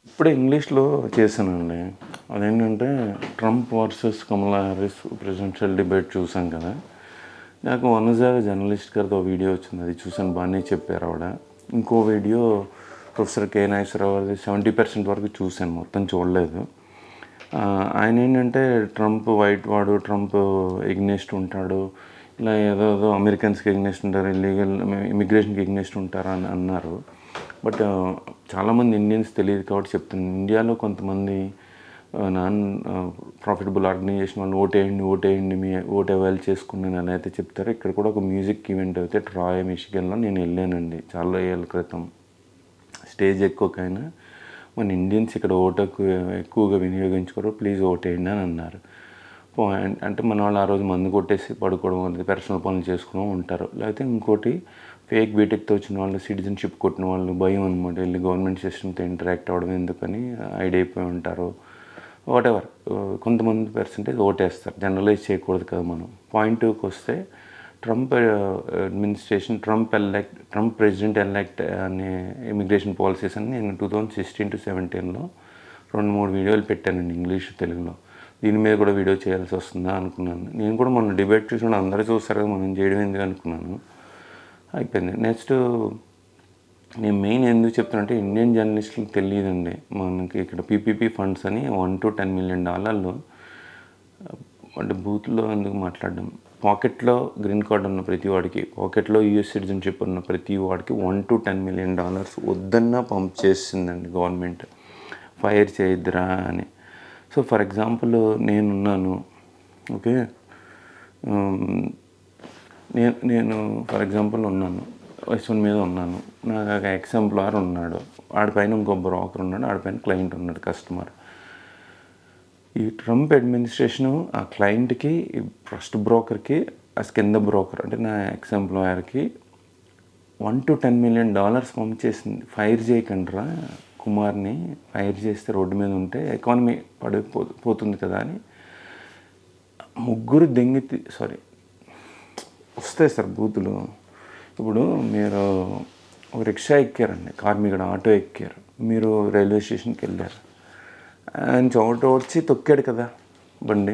ఇప్పుడే ఇంగ్లీష్లో చేశానండి అదేంటంటే Trump versus Kamala Harris presidential debate చూసాం కదా నాకు వనజా జర్నలిస్ట్ గారితో ఒక వీడియో వచ్చింది అది చూసాను బాగానే చెప్పారు ఆవిడ ఇంకో వీడియో ప్రొఫెసర్ కే నాగేశ్వరరావు గారిది సెవెంటీ పర్సెంట్ వరకు చూశాను మొత్తం చూడలేదు ఆ, ఆయన ఏంటంటే ట్రంప్ వైట్ వాడు ట్రంప్ ఎగ్నెస్ట్ ఉంటాడు ఇలా ఏదో ఏదో అమెరికన్స్కి ఎగ్నెస్ట్ ఉంటారు ఇల్లీగల్ ఇమిగ్రేషన్కి ఎగ్నెస్ట్ ఉంటారు అని అన్నారు బట్ చాలామంది ఇండియన్స్ తెలియదు కాబట్టి చెప్తున్నాను ఇండియాలో కొంతమంది నాన్ ప్రాఫిటబుల్ ఆర్గనైజేషన్ వాళ్ళు ఓటేయండి ఓటేయండి మీ ఓట్ అవైల్ చేసుకుని అని అయితే చెప్తారు ఇక్కడ కూడా ఒక మ్యూజిక్ ఈవెంట్ అయితే ట్రాయ్ మిషిగన్లో నేను వెళ్ళానండి చాలా ఏళ్ళ క్రితం స్టేజ్ ఎక్కువకైనా మన ఇండియన్స్ ఇక్కడ ఓటు ఎక్కువ ఎక్కువగా వినియోగించుకోరు ప్లీజ్ ఓటేయండి అని అన్నారు పాయింట్ అంటే మన వాళ్ళు ఆ రోజు మందు కొట్టేసి పడుకోవడం అది పర్సనల్ పనులు చేసుకోవడం ఉంటారు లేకపోతే ఇంకోటి ఫేక్ బీటెక్తో వచ్చిన వాళ్ళు సిటిజన్షిప్ కొట్టిన వాళ్ళు భయం అనమాట వెళ్ళి గవర్నమెంట్ సిస్టమ్తో ఇంటరాక్ట్ అవ్వడం ఎందుకని ఐడి అయిపోయి ఉంటారు వాట్ ఎవర్ కొంతమంది పర్సంటేజ్ ఓటేస్తారు జనరలైజ్ చేయకూడదు కదా మనం పాయింట్ టూకి వస్తే Trump administration Trump elect Trump president elect అనే ఇమిగ్రేషన్ పాలసీస్ అని నేను టూ థౌజండ్ సిక్స్టీన్ టు సెవెంటీన్లో రెండు మూడు వీడియోలు పెట్టానండి ఇంగ్లీష్ తెలుగులో దీని మీద కూడా వీడియో చేయాల్సి వస్తుందా అనుకున్నాను నేను కూడా మొన్న డిబేట్ చూసిన అందరూ చూస్తారు కదా మనం చేయడం ఎందుకు అనుకున్నాను అయిపోయింది నెక్స్ట్ నేను మెయిన్ ఎందుకు చెప్తానంటే ఇండియన్ జర్నలిస్టులకు తెలియదండి మనకి ఇక్కడ పీపీపీ ఫండ్స్ అని వన్ టు టెన్ మిలియన్ డాలర్లు అంటే బూత్లో ఎందుకు మాట్లాడడం పాకెట్లో గ్రీన్ కార్డ్ ఉన్న ప్రతి వాడికి పాకెట్లో యూఎస్ సిటిజన్షిప్ ఉన్న ప్రతి వాడికి one to ten million dollars వద్దన్నా పంప్ చేసిందండి గవర్నమెంట్ ఫైర్ చేయొద్దురా అని సో ఫర్ ఎగ్జాంపుల్ నేనున్నాను ఓకే నేను నేను ఫర్ ఎగ్జాంపుల్ ఉన్నాను వన్ మీద ఉన్నాను నాకు ఒక ఎక్స్ ఎంప్లాయర్ ఉన్నాడు ఆడిపైన ఇంకో బ్రోకర్ ఉన్నాడు ఆడిపైన క్లయింట్ ఉన్నాడు కస్టమర్ ఈ ట్రంప్ అడ్మినిస్ట్రేషను ఆ క్లయింట్కి ఫస్ట్ బ్రోకర్కి ఆ కింద బ్రోకర్ అంటే నా ఎక్స్ ఎంప్లాయర్కి one to ten million dollars పంపించేసింది ఫైర్ చేయకండిరా కుమార్ని ఫైర్ చేస్తే రోడ్డు మీద ఉంటే ఎకానమీ పడిపో పోతుంది కదా అని ముగ్గురు దెంగి సారీ వస్తాయి సార్ బూతులు ఇప్పుడు మీరు ఒక రిక్షా ఎక్కారండి కార్మికుడు ఆటో ఎక్కారు మీరు రైల్వే స్టేషన్కి వెళ్ళారు ఆయన చోట వచ్చి తొక్కాడు కదా బండి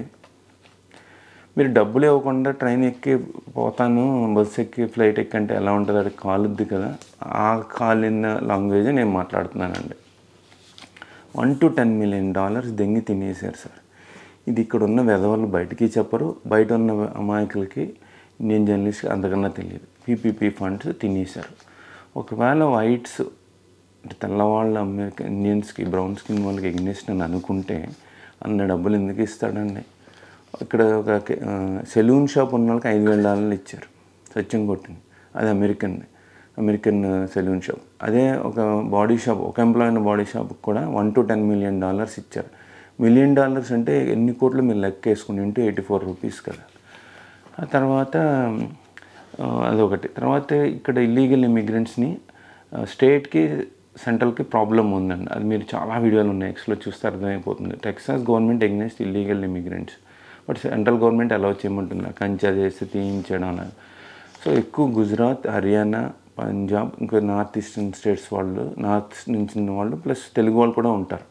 మీరు డబ్బులు ఇవ్వకుండా ట్రైన్ ఎక్కి పోతాను బస్సు ఎక్కి ఫ్లైట్ ఎక్కి అంటే ఎలా ఉంటుంది అది కాలుద్ది కదా ఆ కాలిన లాంగ్వేజ్ నేను మాట్లాడుతున్నానండి one to ten million dollars దెంగి తినేసారు సార్ ఇది ఇక్కడ ఉన్న వెధవలు బయటికి చెప్పరు బయట ఉన్న అమాయకులకి ఇండియన్ జర్నలిస్ట్ అంతకన్నా తెలియదు పీపీపీ ఫండ్స్ తినేశారు ఒకవేళ వైట్స్ అంటే తెల్లవాళ్ళ అమెరికన్ ఇండియన్స్కి బ్రౌన్ స్కిన్ వాళ్ళకి ఎగ్నెస్ట్ అని అనుకుంటే అన్న డబ్బులు ఎందుకు ఇస్తాడండి ఇక్కడ ఒక సెలూన్ షాప్ ఉన్న వాళ్ళకి ఐదు వేల డాలర్లు ఇచ్చారు సత్యం కొట్టింది అది అమెరికన్ అమెరికన్ సెలూన్ షాప్ అదే ఒక బాడీ షాప్ ఒక ఎంప్లాయ్ ఉన్న బాడీ షాప్కి కూడా one to ten million dollars ఇచ్చారు మిలియన్ డాలర్స్ అంటే ఎన్ని కోట్లు మీరు లెక్క వేసుకుని ఇంటూ ఎయిటీ ఫోర్ రూపీస్ కదా ఆ తర్వాత ఆ, అదొకటి తర్వాత ఇక్కడ ఇల్లీగల్ ఇమిగ్రెంట్స్ని స్టేట్కి సెంట్రల్కి ప్రాబ్లం ఉందండి అది మీరు చాలా వీడియోలు ఉన్నాయి ఎక్స్లో చూస్తే అర్థమైపోతుంది Texas government against illegal immigrants but central government allow చేయమంటుంది కంచె చేసి తీయించడం అనేది సో ఎక్కువ గుజరాత్ హర్యానా పంజాబ్ ఇంకా నార్త్ ఈస్టర్న్ స్టేట్స్ వాళ్ళు నార్త్ నుంచి ఉన్న వాళ్ళు ప్లస్ తెలుగు వాళ్ళు కూడా ఉంటారు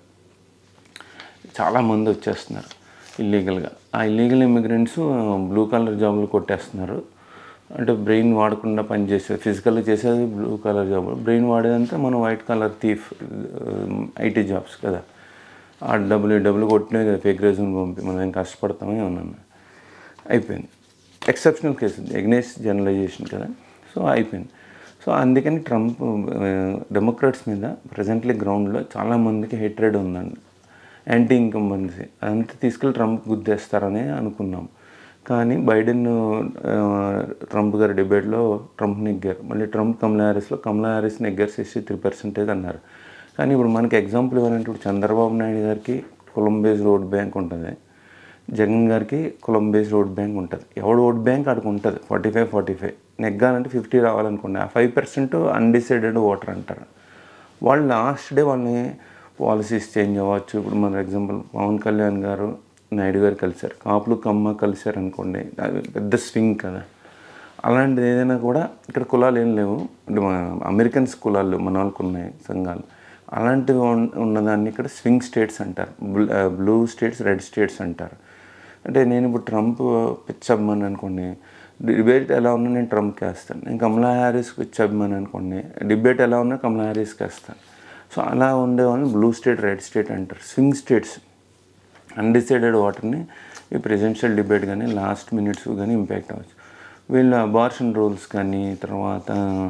చాలామంది వచ్చేస్తున్నారు ఇల్లీగల్గా ఆ ఇల్లీగల్ ఇమిగ్రెంట్స్ బ్లూ కలర్ జాబులు కొట్టేస్తున్నారు అంటే బ్రెయిన్ వాడకుండా పనిచేసేది ఫిజికల్గా చేసేది బ్లూ కలర్ జాబ్ బ్రెయిన్ వాడేదంతా మనం white collar thief IT jobs కదా ఆ డబ్బులు ఈ డబ్బులు కొట్టినే కదా ఫేక్ రెజ్యూమ్ పంపి మనం ఏం కష్టపడతామే ఉన్నాను అయిపోయింది ఎక్సెప్షనల్ కేసు ఎగ్నెస్ జనరలైజేషన్ కదా సో అయిపోయింది సో అందుకని ట్రంప్ డెమోక్రాట్స్ మీద ప్రజెంట్లీ గ్రౌండ్లో చాలామందికి హెట్రెడ్ ఉందండి యాంటీ ఇన్కంబెన్సీ అదంతా తీసుకెళ్ళి ట్రంప్ గుద్దేస్తారని అనుకున్నాం కానీ బైడెన్ ఆ, ట్రంప్ గారి డిబేట్లో ట్రంప్ నెగ్గారు మళ్ళీ ట్రంప్ కమలా హ్యారిస్లో కమలా హ్యారిస్ నెగ్గారు సిక్స్టీ త్రీ పర్సెంటేజ్ అన్నారు కానీ ఇప్పుడు మనకి ఎగ్జాంపుల్ ఇవ్వాలంటే ఇప్పుడు చంద్రబాబు నాయుడు గారికి కొలంబేస్ రోడ్ బ్యాంక్ ఉంటుంది జగన్ గారికి కొలంబేస్ రోడ్ బ్యాంక్ ఉంటుంది ఎవడు ఓట్ బ్యాంక్ ఆడికి ఉంటుంది ఫార్టీ ఫైవ్ ఫార్టీ ఫైవ్ నెగ్గాలంటే ఫిఫ్టీ రావాలనుకోండి ఆ ఫైవ్ పర్సెంట్ అన్డిసైడెడ్ ఓటర్ అంటారు వాళ్ళు లాస్ట్ డే వాళ్ళని పాలసీస్ చేంజ్ అవ్వచ్చు ఇప్పుడు మన ఎగ్జాంపుల్ పవన్ కళ్యాణ్ గారు నాయుడు గారు కలిశారు కాపులు కమ్మ కలిశారు అనుకోండి అది పెద్ద స్వింగ్ కదా అలాంటిది ఏదైనా కూడా ఇక్కడ కులాలు ఏం లేవు అంటే మన అమెరికన్స్ కులాలు మన వాళ్ళకు ఉన్నాయి సంఘాలు అలాంటివి ఉన్న- ఉన్నదాన్ని ఇక్కడ స్వింగ్ స్టేట్స్ అంటారు బ్లూ స్టేట్స్ రెడ్ స్టేట్స్ అంటారు అంటే నేను ఇప్పుడు ట్రంప్ పిచ్ అవ్వమని అనుకోండి డిబేట్ ఎలా ఉన్నా నేను ట్రంప్కి వేస్తాను నేను కమలా హ్యారిస్ పిచ్ అవ్వమని అనుకోండి డిబేట్ ఎలా ఉన్నా కమలా హ్యారిస్కి వేస్తాను సో అలా ఉండేవాళ్ళని బ్లూ స్టేట్ రెడ్ స్టేట్ అంటారు స్వింగ్ స్టేట్స్ అన్డిసైడెడ్ వాటర్ని ఈ ప్రెసిడెన్షియల్ డిబేట్ కానీ లాస్ట్ మినిట్స్ కానీ ఇంపాక్ట్ అవ్వచ్చు వీళ్ళ అబార్షన్ రూల్స్ కానీ తర్వాత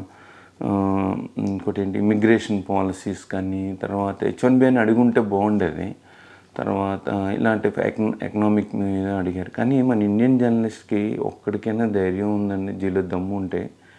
ఆ, ఇంకోటి ఏంటి ఇమిగ్రేషన్ పాలసీస్ కానీ తర్వాత హెచ్ వన్ బి అని అడుగుంటే బాగుండేది తర్వాత ఇలాంటి ఎకన- ఎకనామిక్ మీద అడిగారు కానీ మన ఇండియన్ జర్నలిస్ట్కి ఒక్కడికైనా ధైర్యం ఉందండి జీలో దమ్ము ఉంటే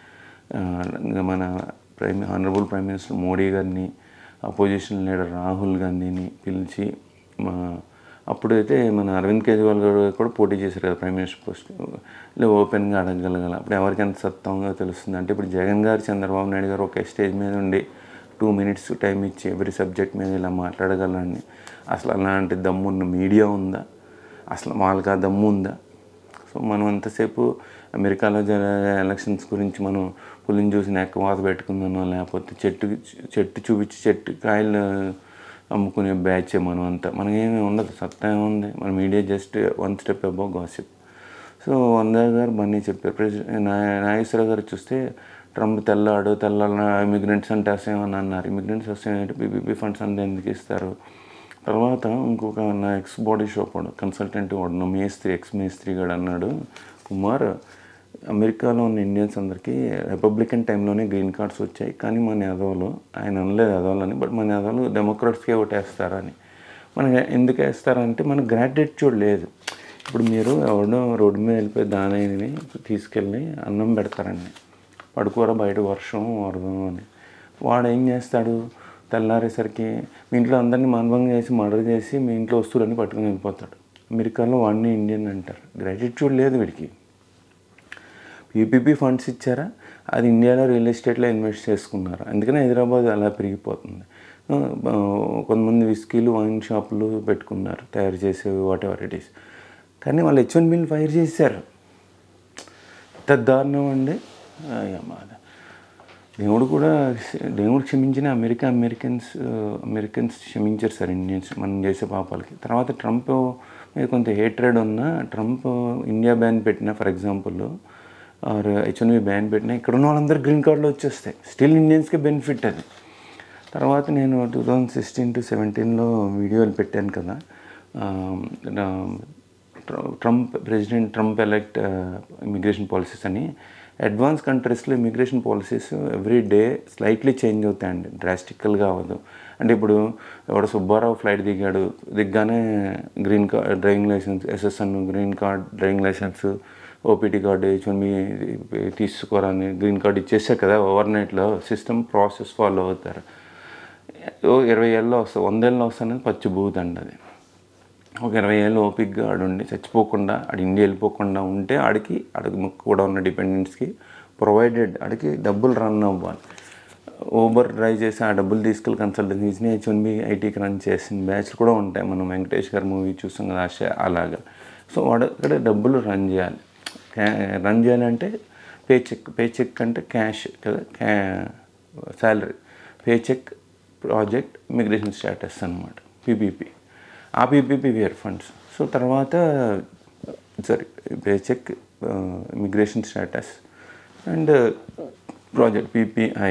ఆ, మన prime honourable prime minister Modi గారిని అపోజిషన్ లీడర్ రాహుల్ గాంధీని పిలిచి మా అప్పుడైతే మన అరవింద్ కేజ్రీవాల్ గారు కూడా పోటీ చేశారు కదా ప్రైమ్ మినిస్టర్ పోస్ట్ ఇలా ఓపెన్గా అడగగలగాల అప్పుడు ఎవరికి ఎంత సత్వంగా తెలుస్తుంది అంటే ఇప్పుడు జగన్ గారు చంద్రబాబు నాయుడు గారు ఒక స్టేజ్ మీద ఉండి టూ మినిట్స్ టైం ఇచ్చి ఎవరి సబ్జెక్ట్ మీద ఇలా మాట్లాడగలని అసలు అలాంటి దమ్మున్న మీడియా ఉందా అసలు వాళ్ళకి ఆ దమ్ము ఉందా సో మనం ఎంతసేపు అమెరికాలో జరిగే ఎలక్షన్స్ గురించి మనం పులిని చూసి నెక్క వాత పెట్టుకుందానో లేకపోతే చెట్టు చెట్టు చూపించి చెట్టు కాయలు అమ్ముకునే బ్యాచ్ మనం అంతా మనకేమీ ఉండదు సత్తా ఏముంది మన media just one step above gossip so వంద గారు బన్నీ చెప్పారు ప్రెసిడెంట్ నాగేశ్వరరావు గారు చూస్తే ట్రంప్ తెల్లాడు తెల్ల ఇమిగ్రెంట్స్ అంటే అసేమని అన్నారు ఇమిగ్రెంట్స్ వస్తే పీపీపీ ఫండ్స్ అంతా ఎందుకు ఇస్తారు తర్వాత ఇంకొక నా ఎక్స్ బాడీ షాప్ వాడు కన్సల్టెంట్ వాడు నా మేస్త్రి ఎక్స్ మేస్త్రి గారు అన్నాడు కుమార్ అమెరికాలో ఉన్న ఇండియన్స్ అందరికీ రిపబ్లికన్ టైంలోనే గ్రీన్ కార్డ్స్ వచ్చాయి కానీ మన యాదవ్లో ఆయన అనలేదు యాదవ్లని బట్ మన యాదవ్లు డెమోక్రాట్స్కే ఓటేస్తారని మనకి ఎందుకు వేస్తారంటే మనకు గ్రాటిట్యూడ్ లేదు ఇప్పుడు మీరు ఎవడో రోడ్డు మీద వెళ్ళిపోయి దానయ్యని తీసుకెళ్ళి అన్నం పెడతారండి పడుకోరా బయట వర్షం వరదం అని వాడు ఏం చేస్తాడు తెల్లారేసరికి మీ ఇంట్లో అందరినీ మానభంగం చేసి మర్డర్ చేసి మీ ఇంట్లో వస్తువులన్నీ పట్టుకుని వెళ్ళిపోతాడు అమెరికాలో వాడిని ఇండియన్ అంటారు గ్రాటిట్యూడ్ లేదు వీడికి పీపీపీ ఫండ్స్ ఇచ్చారా అది ఇండియాలో రియల్ ఎస్టేట్లో ఇన్వెస్ట్ చేసుకున్నారు అందుకనే హైదరాబాద్ అలా పెరిగిపోతుంది ఆ, కొంతమంది విస్కీలు వైన్ షాపులు పెట్టుకున్నారు తయారు చేసే వాట్ ఎవర్ ఇట్ ఈస్ కానీ వాళ్ళు హెచ్ వన్ బిల్ ఫైర్ చేశారు ఎంత దారుణం అండి అయ్య మాద. దేవుడు కూడా దేవుడు క్షమించిన అమెరికా అమెరికన్స్ అమెరికన్స్ క్షమించారు సార్ ఇండియన్స్ మనం చేసే పాపాలకి తర్వాత ట్రంప్ మీద కొంత హేట్రెడ్ ఉన్నా ట్రంప్ ఇండియా బ్యాన్ పెట్టిన ఫర్ ఎగ్జాంపుల్ ఆర్ హెచ్ఎన్వి బ్యాన్ పెట్టినా ఇక్కడ ఉన్న వాళ్ళందరూ గ్రీన్ కార్డులో వచ్చేస్తాయి స్టిల్ ఇండియన్స్కి బెనిఫిట్ అది తర్వాత నేను టూ థౌజండ్ సిక్స్టీన్ టు సెవెంటీన్లో వీడియోలు పెట్టాను కదా ఆ, నా- ట్ర- Trump president Trump elect immigration policies అని అడ్వాన్స్ కంట్రీస్లో immigration policies every day slightly change అవుతాయండి డ్రాస్టికల్గా అవ్వదు అంటే ఇప్పుడు ఎవడో సుబ్బారావు ఫ్లైట్ దిగాడు దిగ్గానే green card driving licence SSN green card driving licence OPT card H one తీసుకోరని గ్రీన్ కార్డ్ ఇచ్చేసారు కదా ఓవర్ నైట్లో సిస్టమ్ ప్రాసెస్ ఫాలో అవుతారు ఓ ఇరవై ఏళ్ళలో వస్తా వందేళ్ళలో వస్తానని పచ్చి బూత్ అండి అది ఒక ఇరవై ఏళ్ళు ఓపిక్గా ఆడుండి చచ్చిపోకుండా ఆడు ఇండియా వెళ్ళిపోకుండా ఉంటే ఆడికి ఆడికి కూడా ఉన్న డిపెండెంట్స్కి ప్రొవైడెడ్ ఆడికి డబ్బులు రన్ అవ్వాలి ఓబర్ డ్రైవ్ చేసి ఆ డబ్బులు తీసుకెళ్ళి కన్సల్టెన్సీ ఇచ్చిన హెచ్ వన్ బి ఐటీకి రన్ చేసిన బ్యాచ్ కూడా ఉంటాయి మనం వెంకటేష్ గారి మూవీ చూస్తాం కదా ఆశ అలాగా సో వాడు అక్కడ డబ్బులు రన్ చేయాలి రన్ చేయాలంటే పే చెక్ పే చెక్ అంటే క్యాష్ కదా క్యా salary pay check project immigration status అనమాట పీపీపీ ఆ పీపీపీ వేర్ ఫండ్స్ సో తర్వాత sorry pay check immigration status and project PPI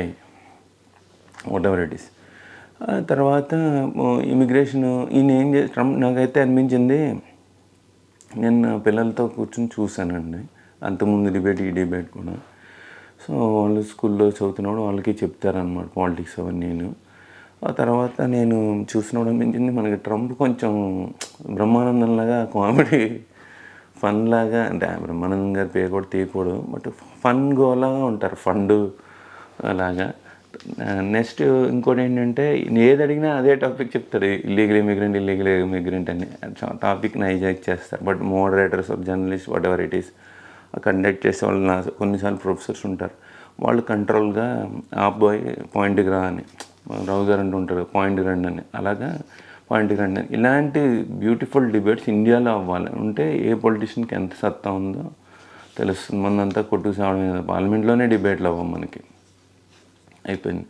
whatever it is తర్వాత ఇమిగ్రేషన్ ఈయన ఏం చే ట్రంప్ నాకైతే అనిపించింది నేను నా పిల్లలతో కూర్చొని చూశానండి అంతకుముందు డిబేట్ ఈ డిబేట్ కూడా సో వాళ్ళు స్కూల్లో చదువుతున్నప్పుడు వాళ్ళకి చెప్తారనమాట పాలిటిక్స్ అవన్నీ నేను ఆ తర్వాత నేను చూసినప్పుడు అనిపించింది మనకి ట్రంప్ కొంచెం బ్రహ్మానందంలాగా కామెడీ ఫన్ లాగా అంటే ఆ బ్రహ్మానందం గారి పేరు కూడా తీయకూడదు బట్ ఫన్ గోలాగా ఉంటారు ఫండ్ అలాగా నెక్స్ట్ ఇంకోటి ఏంటంటే ఈయన ఏది అడిగినా అదే టాపిక్ చెప్తాడు ఇల్లీగల్ ఇమిగ్రెంట్ ఇల్లీగల్ ఇమిగ్రెంట్ అని టాపిక్ని హైజాక్ చేస్తారు but moderators of journalist whatever it is conduct చేసే వాళ్ళు నా కొన్నిసార్లు ప్రొఫెసర్స్ ఉంటారు వాళ్ళు కంట్రోల్గా ఆ బాయ్ పాయింట్కి రా అని రావు గారు అంటూ ఉంటారు పాయింట్కి రండి అని అలాగా పాయింట్కి రండి అని ఇలాంటి బ్యూటిఫుల్ డిబేట్స్ ఇండియాలో అవ్వాలి ఉంటే ఏ పొలిటీషియన్కి ఎంత సత్తా ఉందో తెలుస్తుంది మందంతా కొట్టుకు సావడం పార్లమెంట్లోనే డిబేట్లు అవ్వం మనకి అయిపోయింది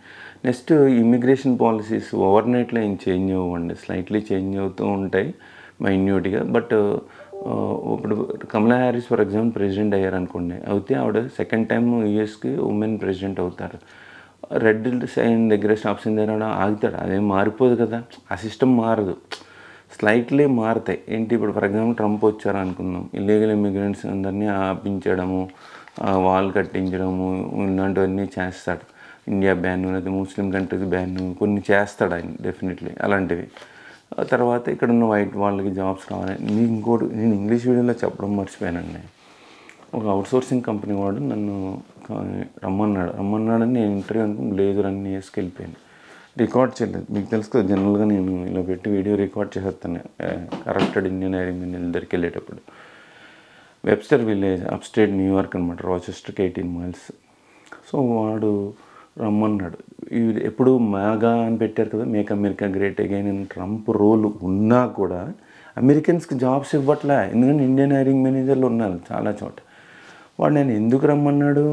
నెక్స్ట్ ఇమిగ్రేషన్ పాలసీస్ ఓవర్ నైట్లో ఏం చేంజ్ అవ్వండి స్లైట్లీ చేంజ్ అవుతూ ఉంటాయి మైన్యూట్గా బట్ ఇప్పుడు Kamala Harris for example president అయ్యారు అనుకోండి అయితే ఆవిడ సెకండ్ టైం యూఎస్కి ఉమెన్ ప్రెసిడెంట్ అవుతారు రెడ్ సైన్ దగ్గర స్టాప్ సైన్ దగ్గర ఆగుతాడు అదేం మారిపోదు కదా ఆ సిస్టమ్ మారదు స్లైట్లీ మారుతాయి ఏంటి ఇప్పుడు ఫర్ ఎగ్జాంపుల్ ట్రంప్ వచ్చారు అనుకుందాం ఇల్లీగల్ ఇమిగ్రెంట్స్ అందరినీ ఆపించడము వాల్ కట్టించడము ఇలాంటివన్నీ చేస్తాడు ఇండియా బ్యాన్ లేదా ముస్లిం కంట్రీస్ బ్యాన్ కొన్ని చేస్తాడు ఆయన డెఫినెట్లీ అలాంటివి ఆ తర్వాత ఇక్కడ ఉన్న వైట్ వాళ్ళకి జాబ్స్ కావాలి నేను ఇంకోటి నేను ఇంగ్లీష్ వీడియోలో చెప్పడం మర్చిపోయానండి ఒక అవుట్సోర్సింగ్ కంపెనీ వాడు నన్ను క- రమ్మన్నాడు రమ్మన్నాడని నేను ఇంటర్వ్యూ అనుకుని లేదు అన్ని వేసుకెళ్ళిపోయాను రికార్డ్ చేయలేదు మీకు తెలుసు కదా జనరల్గా నేను ఇలా పెట్టి వీడియో రికార్డ్ చేసేస్తాను కరెక్టెడ్ ఇండియన్ ఐరింగ్ నేను దగ్గరికి వెళ్ళేటప్పుడు వెబ్స్టర్ విలేజ్ అప్స్టేట్ న్యూయార్క్ అనమాట రాచెస్టర్కి ఎయిటీన్ మైల్స్ సో వాడు రమ్మన్నాడు ఇది ఎప్పుడు మాగా అని పెట్టారు కదా మేక్ అమెరికా గ్రేట్ అగైన్ అని ట్రంప్ రోల్ ఉన్నా కూడా అమెరికన్స్కి జాబ్స్ ఇవ్వట్లే ఎందుకంటే ఇండియన్ హైరింగ్ మేనేజర్లు ఉన్నారు చాలా చోట వాడు నేను ఎందుకు రమ్మన్నాడు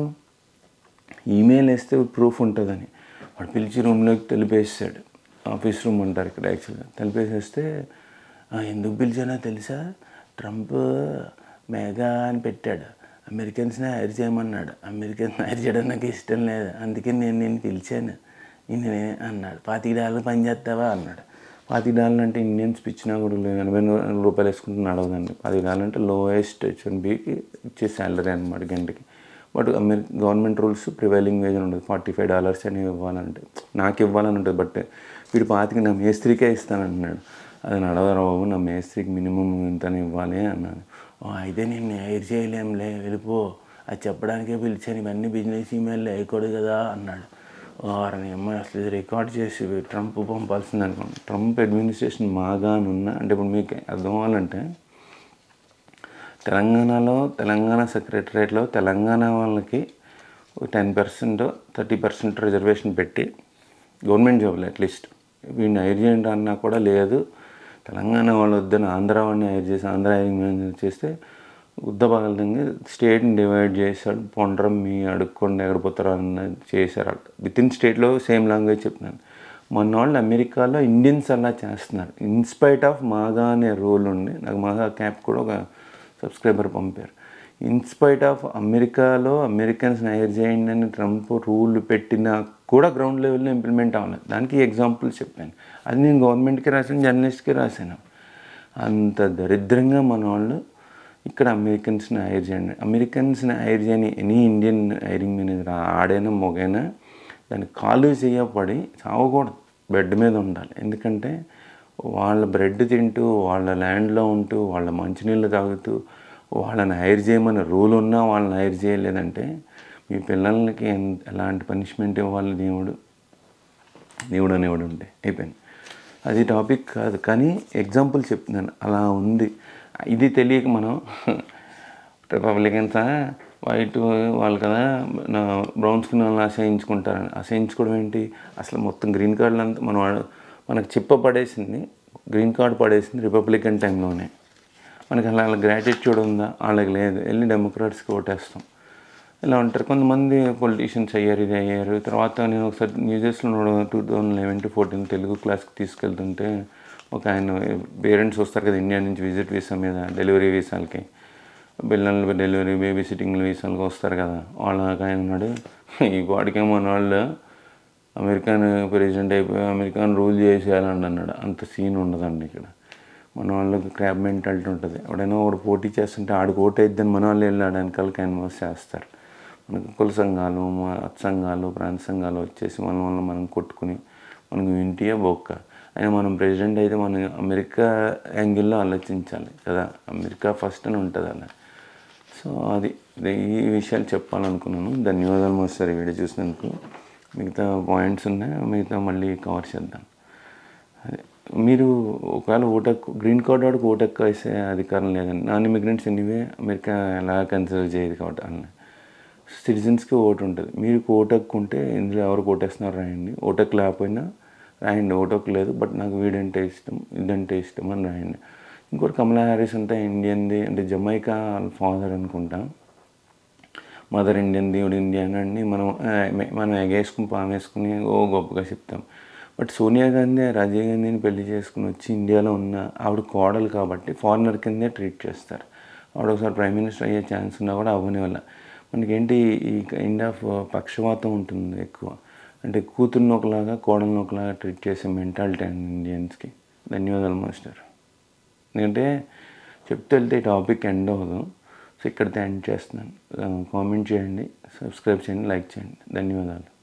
ఈమెయిల్ వేస్తే ప్రూఫ్ ఉంటుందని వాడు పిలిచి రూమ్లోకి తెలిపేసాడు ఆఫీస్ రూమ్ అంటారు ఇక్కడ యాక్చువల్గా తెలిపేసేస్తే "ఆ, ఎందుకు పిలిచానో తెలుసా ట్రంప్ మెగా అని పెట్టాడు అమెరికన్స్ని హైర్ చేయమన్నాడు అమెరికన్స్ హైర్ చేయడం నాకు ఇష్టం లేదు అందుకే నేను నేను పిలిచాను ఈయన అన్నాడు పాతిక డాలర్లు పని చేస్తావా అన్నాడు పాతిక డాలర్లు అంటే ఇండియన్స్ పిచ్చినా కూడా లేదు ఎనభై నూ- రూపాయలు వేసుకుంటే నడవదండి పాతిక డాలర్లు అంటే లోయెస్ట్ హెచ్ వన్ బీకి ఇచ్చే శాలరీ అనమాట గంటకి బట్ అమెరి గవర్నమెంట్ రూల్స్ ప్రివైలింగ్ వేజ్ అని ఉంటుంది ఫార్టీ ఫైవ్ డాలర్స్ అని ఇవ్వాలంటే నాకు ఇవ్వాలని ఉంటుంది బట్ వీడు పాతికి నా మేస్త్రికే ఇస్తానంటున్నాడు అది నడవరా బాబు నా మేస్త్రికి మినిమం ఇంతనే ఇవ్వాలి అన్నాను "ఓ, అయితే నేను హైర్ చేయలేంలే వెళ్ళిపో అది చెప్పడానికే పిలిచాను ఇవన్నీ బిజినెస్ ఈమెయిల్ వేయకూడదు కదా అన్నాడు వారిని అమ్మాయి అసలు ఇది రికార్డ్ చేసి ట్రంప్ పంపాల్సింది అనుకోండి ట్రంప్ అడ్మినిస్ట్రేషన్ మాగా అని ఉన్నా అంటే ఇప్పుడు మీకు అర్థం అవ్వాలంటే తెలంగాణలో తెలంగాణ సెక్రటరేట్లో తెలంగాణ వాళ్ళకి ten percent thirty percent reservation పెట్టి గవర్నమెంట్ జాబ్లు అట్లీస్ట్ వీడిని హైర్ చేయండి అన్నా కూడా లేదు తెలంగాణ వాళ్ళు వద్దని ఆంధ్ర వాడిని హైర్ చేసి ఆంధ్ర హైరింగ్ మేనేజర్ చేస్తే ఉద్దపగలదంగా స్టేట్ని డివైడ్ చేశాడు పొండరం మీ అడుక్కోండి ఎక్కడ పోతారో అన్న చేశారు విత్ ఇన్ స్టేట్లో సేమ్ లాంగ్వేజ్ చెప్తున్నాను మన వాళ్ళు అమెరికాలో ఇండియన్స్ అలా చేస్తున్నారు ఇన్స్పైట్ ఆఫ్ మాగా అనే రూల్ ఉండి నాకు మాగా క్యాప్ కూడా ఒక సబ్స్క్రైబర్ పంపారు ఇన్స్పైట్ ఆఫ్ అమెరికాలో అమెరికన్స్ని హైర్ చేయండి అని ట్రంప్ రూల్ పెట్టినా కూడా గ్రౌండ్ లెవెల్లో ఇంప్లిమెంట్ అవ్వలేదు దానికి ఎగ్జాంపుల్ చెప్పాను అది నేను గవర్నమెంట్కి రాశాను జర్నలిస్ట్కి రాశాను అంత దరిద్రంగా మన వాళ్ళు ఇక్కడ అమెరికన్స్ని హైర్ చేయండి అమెరికన్స్ని హైర్ చేయని ఎనీ ఇండియన్ హైరింగ్ మేనేజర్ ఆడైనా మొగైనా దాన్ని కాలు చేయపడి చావకూడదు బెడ్ మీద ఉండాలి ఎందుకంటే వాళ్ళ బ్రెడ్ తింటూ వాళ్ళ ల్యాండ్లో ఉంటూ వాళ్ళ మంచినీళ్ళు తాగుతూ వాళ్ళని హైర్ చేయమని రూల్ ఉన్నా వాళ్ళని హైర్ చేయలేదంటే మీ పిల్లలకి ఎన్- ఎలాంటి పనిష్మెంట్ ఇవ్వాలి దేవుడు దేవుడు అనేవాడు ఉంటే అయిపోయింది అది టాపిక్ కాదు కానీ ఎగ్జాంపుల్ చెప్తున్నాను అలా ఉంది ఇది తెలియక మనం రిపబ్లికన్స్ వైట్ వాళ్ళు కదా నా బ్రౌన్ స్కిన్ వాళ్ళని అసహించుకుంటారని అసహించుకోవడం ఏంటి అసలు మొత్తం గ్రీన్ కార్డులు అంతా మన వాడు మనకు చిప్ప పడేసింది గ్రీన్ కార్డు పడేసింది రిపబ్లికన్ టైంలోనే మనకి అలా గ్రాటిట్యూడ్ ఉందా వాళ్ళకి లేదు వెళ్ళి డెమోక్రాట్స్కి ఓటేస్తాం ఇలా ఉంటారు కొంతమంది పొలిటీషియన్స్ అయ్యారు ఇది అయ్యారు తర్వాత నేను ఒకసారి న్యూజెస్లో two thousand eleven to fourteen Telugu క్లాస్కి తీసుకెళ్తుంటే ఒక ఆయన పేరెంట్స్ వస్తారు కదా ఇండియా నుంచి విజిట్ వీసా మీద డెలివరీ వీసాలకి పిల్లలు డెలివరీ బేబీ సిట్టింగ్ వీసాలకు వస్తారు కదా వాళ్ళకి ఆయన ఉన్నాడు ఈ వాడికేమో మన వాళ్ళు అమెరికన్ ప్రెసిడెంట్ అయిపోయి అమెరికన్ రూల్ చేసేయాలని అన్నాడు అంత సీన్ ఉండదండి ఇక్కడ మన వాళ్ళకి క్రాబ్ మెంటాలిటీ ఉంటుంది ఎవడైనా ఒకడు పోటీ చేస్తుంటే ఆడికి ఓటు అయిద్దని మన వాళ్ళు వెళ్ళి వెనకాల క్యాన్వాస్ చేస్తారు మనకు కుల సంఘాలు మత సంఘాలు ప్రాంత సంఘాలు వచ్చేసి మన వల్ల మనం కొట్టుకుని మనకు ఇంటియే బొక్క అయినా మనం ప్రెసిడెంట్ అయితే మనం అమెరికా యాంగిల్లో ఆలోచించాలి కదా అమెరికా ఫస్ట్ అని ఉంటుంది అలా సో అది ఇది ఈ విషయాలు చెప్పాలనుకున్నాను ధన్యవాదాలు మోస్తారు ఈ వీడియో చూసినందుకు మిగతా పాయింట్స్ ఉన్నాయి మిగతా మళ్ళీ కవర్ చేద్దాం అదే మీరు ఒకవేళ ఓటక్ గ్రీన్ కార్డ్ వాడికి ఓటక్ వేసే అధికారం లేదండి నాన్ ఇమిగ్రెంట్స్ ఎనీవే అమెరికా ఎలా కన్సిడర్ చేయదు కాబట్టి అన్న సిటిజన్స్కి ఓటు ఉంటుంది మీరు ఓటక్ ఉంటే ఇందులో ఎవరికి ఓటేస్తున్నారు రాయండి ఓటక్ లేకపోయినా రాయండి ఓటక్ లేదు బట్ నాకు వీడంటే ఇష్టం ఇదంటే ఇష్టం అని రాయండి ఇంకోటి కమలా హ్యారిస్ అంతా ఇండియన్ది అంటే జమైకా వాళ్ళ ఫాదర్ అనుకుంటా మదర్ ఇండియన్ దేవుడు ఇండియన్ అన్ని మనం ఆ, మే- మనం ఎగేసుకుని పామేసుకుని ఓ గొప్పగా చెప్తాం బట్ సోనియా గాంధీ రాజీవ్ గాంధీని పెళ్లి చేసుకుని వచ్చి ఇండియాలో ఉన్న ఆవిడ కోడలు కాబట్టి ఫారినర్ కిందే ట్రీట్ చేస్తారు ఆవిడ ఒకసారి ప్రైమ్ మినిస్టర్ అయ్యే ఛాన్స్ ఉన్నా కూడా అవ్వని వల్ల మనకేంటి ఈ కైండ్ ఆఫ్ పక్షవాతం ఉంటుంది ఎక్కువ అంటే కూతుర్ని ఒకలాగా కోడల్ని ఒకలాగా ట్రీట్ చేసే మెంటాలిటీ అండి ఇండియన్స్కి ధన్యవాదాలు మాస్టర్ ఎందుకంటే చెప్తే వెళ్తే ఈ టాపిక్ ఎండ్ అవ్వదు సో ఇక్కడితో ఎండ్ చేస్తున్నాను కామెంట్ చేయండి సబ్స్క్రైబ్ చేయండి లైక్ చేయండి ధన్యవాదాలు